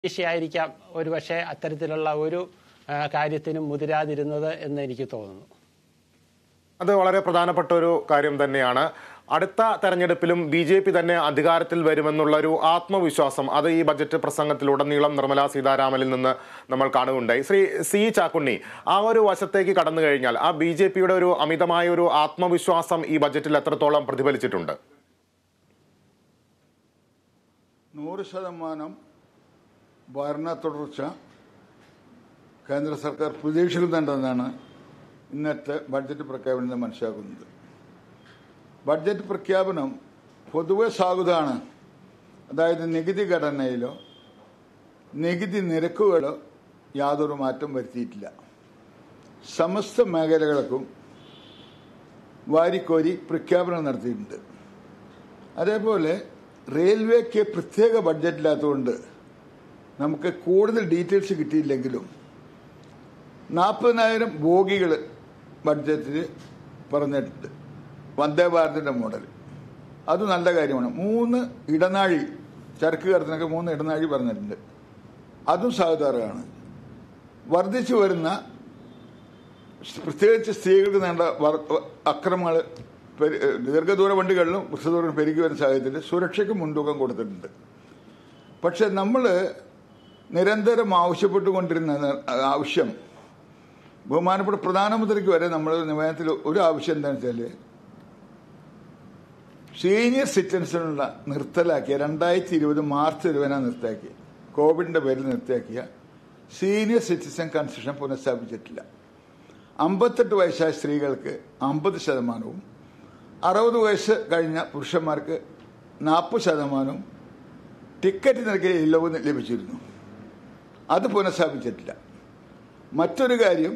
പ്രതീക്ഷയായിരിക്കാം ഒരുപക്ഷെ അത്തരത്തിലുള്ള ഒരു ആ, കാര്യത്തിനും മുതിരാതിരുന്നത് എന്ന് എനിക്ക് തോന്നുന്നു അത് വളരെ പ്രധാനപ്പെട്ട ഒരു കാര്യം തന്നെയാണ് അടുത്ത തെരഞ്ഞെടുപ്പിലും ബി ജെ പി തന്നെ അധികാരത്തിൽ വരുമെന്നുള്ള ഒരു ആത്മവിശ്വാസം അത് ഈ ബജറ്റ് പ്രസംഗത്തിലുടനീളം നിർമ്മലാ സീതാരാമനിൽ നിന്ന് നമ്മൾ കാണുകയുണ്ടായി ശ്രീ സി ചാക്കുണ്ണി ആ ഒരു വശത്തേക്ക് കടന്നു കഴിഞ്ഞാൽ ആ ബി ജെ പിയുടെ ഒരു അമിതമായ ഒരു ആത്മവിശ്വാസം ഈ ബജറ്റിൽ എത്രത്തോളം പ്രതിഫലിച്ചിട്ടുണ്ട് നൂറ് ശതമാനം ഭരണ തുടർച്ച കേന്ദ്ര സർക്കാർ പ്രതീക്ഷിക്കുന്നുണ്ടെന്നാണ് ഇന്നത്തെ ബഡ്ജറ്റ് പ്രഖ്യാപനം മനസ്സിലാക്കുന്നത് ബഡ്ജറ്റ് പ്രഖ്യാപനം പൊതുവെ സാധുതാണ് അതായത് നികുതി ഘടനയിലോ നികുതി നിരക്കുകളോ യാതൊരു മാറ്റം വരുത്തിയിട്ടില്ല സമസ്ത മേഖലകൾക്കും വാരിക്കോരി പ്രഖ്യാപനം നടത്തിയിട്ടുണ്ട് അതേപോലെ റെയിൽവേക്ക് പ്രത്യേക ബഡ്ജറ്റില്ലാത്തതുകൊണ്ട് നമുക്ക് കൂടുതൽ ഡീറ്റെയിൽസ് കിട്ടിയില്ലെങ്കിലും നാൽപ്പതിനായിരം ബോഗികൾ ബഡ്ജറ്റിൽ പറഞ്ഞിട്ടുണ്ട് വന്ദേ ഭാരതിൻ്റെ മോഡൽ അത് നല്ല കാര്യമാണ് മൂന്ന് ഇടനാഴി ചരക്ക് കടത്തിനൊക്കെ മൂന്ന് ഇടനാഴി പറഞ്ഞിട്ടുണ്ട് അതും സാധാരണമാണ് വർദ്ധിച്ചു വരുന്ന പ്രത്യേകിച്ച് സ്ത്രീകൾക്ക് നേണ്ട അക്രമങ്ങൾ ദീർഘദൂര വണ്ടികളിലും വൃക്ഷദൂരം പെരുകി വരുന്ന സാഹചര്യത്തിൽ സുരക്ഷയ്ക്ക് മുൻതൂക്കം കൊടുത്തിട്ടുണ്ട് പക്ഷെ നമ്മൾ നിരന്തരം ആവശ്യപ്പെട്ടുകൊണ്ടിരുന്ന ആവശ്യം ബഹുമാനപ്പെട്ട പ്രധാനമന്ത്രിക്ക് വരെ നമ്മൾ നിവേദനത്തിൽ ഒരു ആവശ്യം എന്താണെന്ന് വെച്ചാൽ സീനിയർ സിറ്റിസണിനുള്ള നിർത്തലാക്കിയ രണ്ടായിരത്തി ഇരുപത് മാർച്ച് ഇരുപതിനാണ് നിർത്തിയാക്കിയ കോവിഡിന്റെ പേരിൽ നിർത്തിയാക്കിയ സീനിയർ സിറ്റിസൺ കൺസെഷൻ പുനഃസ്ഥാപിച്ചിട്ടില്ല അമ്പത്തെട്ട് വയസ്സായ സ്ത്രീകൾക്ക് അമ്പത് ശതമാനവും അറുപത് വയസ്സ് കഴിഞ്ഞ പുരുഷന്മാർക്ക് നാൽപ്പത് ശതമാനവും ടിക്കറ്റ് നിരക്കിൽ ഇളവ് ലഭിച്ചിരുന്നു അത് പുനഃസ്ഥാപിച്ചിട്ടില്ല മറ്റൊരു കാര്യം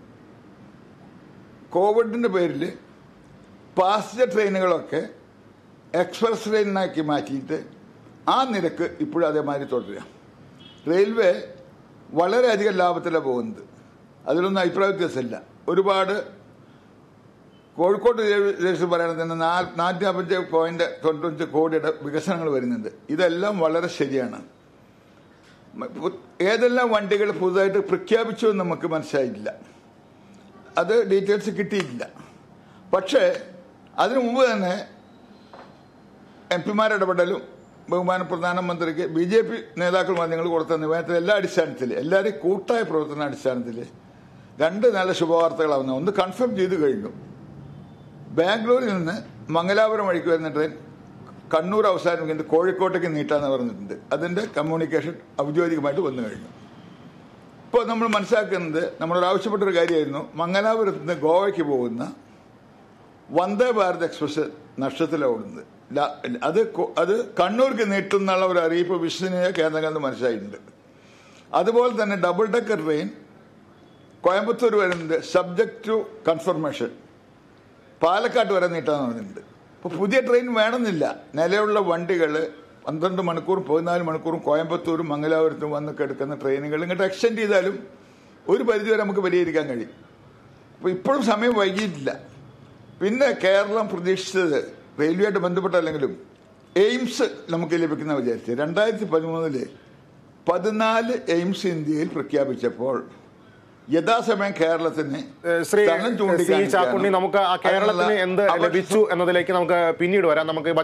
കോവിഡിന്റെ പേരിൽ പാസഞ്ചർ ട്രെയിനുകളൊക്കെ എക്സ്പ്രസ് ട്രെയിനാക്കി മാറ്റിയിട്ട് ആ നിരക്ക് ഇപ്പോഴും അതേമാതിരി തുടരുക റെയിൽവേ വളരെയധികം ലാഭത്തിലാണ് പോകുന്നത് അതിലൊന്നും അഭിപ്രായ വ്യത്യാസമില്ല ഒരുപാട് കോഴിക്കോട് ദേശം പറയുന്നത് തന്നെ നാനൂറ്റി അമ്പഞ്ച് പോയിന്റ് തൊണ്ണൂറ്റഞ്ച് കോടിയുടെ വികസനങ്ങൾ വരുന്നുണ്ട് ഇതെല്ലാം വളരെ ശരിയാണ് ഏതെല്ലാം വണ്ടികൾ പുതുതായിട്ട് പ്രഖ്യാപിച്ചു എന്ന് നമുക്ക് മനസ്സിലായിട്ടില്ല അത് ഡീറ്റെയിൽസ് കിട്ടിയിട്ടില്ല പക്ഷേ അതിനു മുമ്പ് തന്നെ എം പിമാരുടെ ഇടപെടലും ബഹുമാന പ്രധാനമന്ത്രിക്ക് ബി ജെ പി നേതാക്കൾ നിങ്ങൾ കൊടുത്ത നിവേദനത്തിൽ എല്ലാ അടിസ്ഥാനത്തിൽ എല്ലാവരെയും കൂട്ടായ പ്രവർത്തന അടിസ്ഥാനത്തിൽ രണ്ട് നല്ല ശുഭവാർത്തകളാവുന്ന ഒന്ന് കൺഫേം ചെയ്തു കഴിഞ്ഞു ബാംഗ്ലൂരിൽ നിന്ന് മംഗലാപുരം വഴിക്ക് വരുന്ന ട്രെയിൻ കണ്ണൂർ അവസാനിക്കുന്നത് കോഴിക്കോട്ടേക്ക് നീട്ടാന്ന് പറഞ്ഞിട്ടുണ്ട് അതിന്റെ കമ്മ്യൂണിക്കേഷൻ ഔദ്യോഗികമായിട്ട് വന്നു കഴിഞ്ഞു ഇപ്പോൾ നമ്മൾ മനസ്സിലാക്കുന്നത് നമ്മളൊരു ആവശ്യപ്പെട്ടൊരു കാര്യമായിരുന്നു മംഗലാപുരത്ത് നിന്ന് ഗോവയ്ക്ക് പോകുന്ന വന്ദേ ഭാരത് എക്സ്പ്രസ് നഷ്ടത്തിലോടുന്നത് അത് അത് കണ്ണൂർക്ക് നീട്ടുന്നുള്ള ഒരു അറിയിപ്പ് വിശ്വസനീയ കേന്ദ്രങ്ങളിൽ മനസ്സിലായിട്ടുണ്ട് അതുപോലെ തന്നെ ഡബിൾ ഡെക്കർ ട്രെയിൻ കോയമ്പത്തൂർ വരുന്നത് സബ്ജക്ട് ടു കൺഫർമേഷൻ പാലക്കാട്ട് വരെ നീട്ടാന്ന് പറഞ്ഞിട്ടുണ്ട് ഇപ്പോൾ പുതിയ ട്രെയിൻ വേണമെന്നില്ല നിലവിലുള്ള വണ്ടികൾ പന്ത്രണ്ട് മണിക്കൂറും പതിനാല് മണിക്കൂറും കോയമ്പത്തൂരും മംഗലാപുരത്തും വന്ന് കിടക്കുന്ന ട്രെയിനുകൾ ഇങ്ങോട്ട് എക്സ്റ്റെൻഡ് ചെയ്താലും ഒരു പരിധിവരെ നമുക്ക് പരിഹരിക്കാൻ കഴിയും അപ്പോൾ ഇപ്പോഴും സമയം വൈകിയിട്ടില്ല പിന്നെ കേരളം പ്രതീക്ഷിച്ചത് റെയിൽവേയായിട്ട് ബന്ധപ്പെട്ടല്ലെങ്കിലും എയിംസ് നമുക്ക് ലഭിക്കുന്ന വിചാരിച്ചു രണ്ടായിരത്തി പതിമൂന്നില് പതിനാല് എയിംസ് ഇന്ത്യയിൽ പ്രഖ്യാപിച്ചപ്പോൾ യഥാസമയം കേരളത്തിന് ശ്രീ സ്ഥലം സി ചൂണ്ടിക്കാണിക്കാനും ചാക്കുണ്ണി നമുക്ക് ആ കേരളത്തിന് അതിനുള്ള എന്ത് അവകാശം- ലഭിച്ചു എന്നതിലേക്ക് നമുക്ക് പിന്നീട് വരാം നമുക്ക്